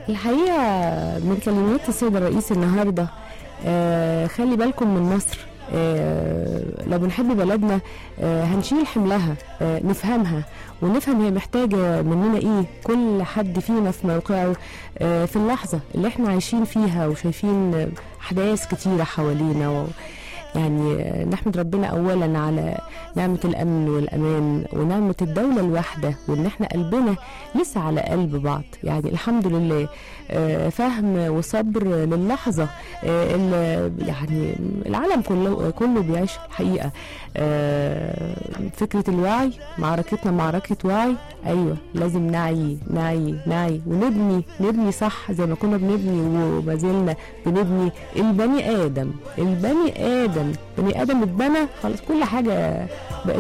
الحقيقة من كلمات السيد الرئيس النهاردة آه خلي بالكم من مصر آه لو بنحب بلدنا آه هنشيل حملها آه نفهمها ونفهم هي محتاجة مننا ايه كل حد فينا في موقعه آه في اللحظة اللي احنا عايشين فيها وشايفين آه، أحداث كتيرة حوالينا و يعني آه، نحمد ربنا أولا على نعمة الأمن والأمان ونعمة الدولة الواحدة وإن احنا قلبنا لسه على قلب بعض يعني الحمد لله آه، فهم وصبر للحظة آه، اللي يعني العالم كله كله بيعيش الحقيقة آه، فكرة الوعي معركتنا معركة وعي أيوة لازم نعي نعي نعي ونبني نبني صح زي ما كنا بنبني وما زلنا بنبني البني آدم البني آدم بني آدم اتبنى خلاص كل حاجة بقت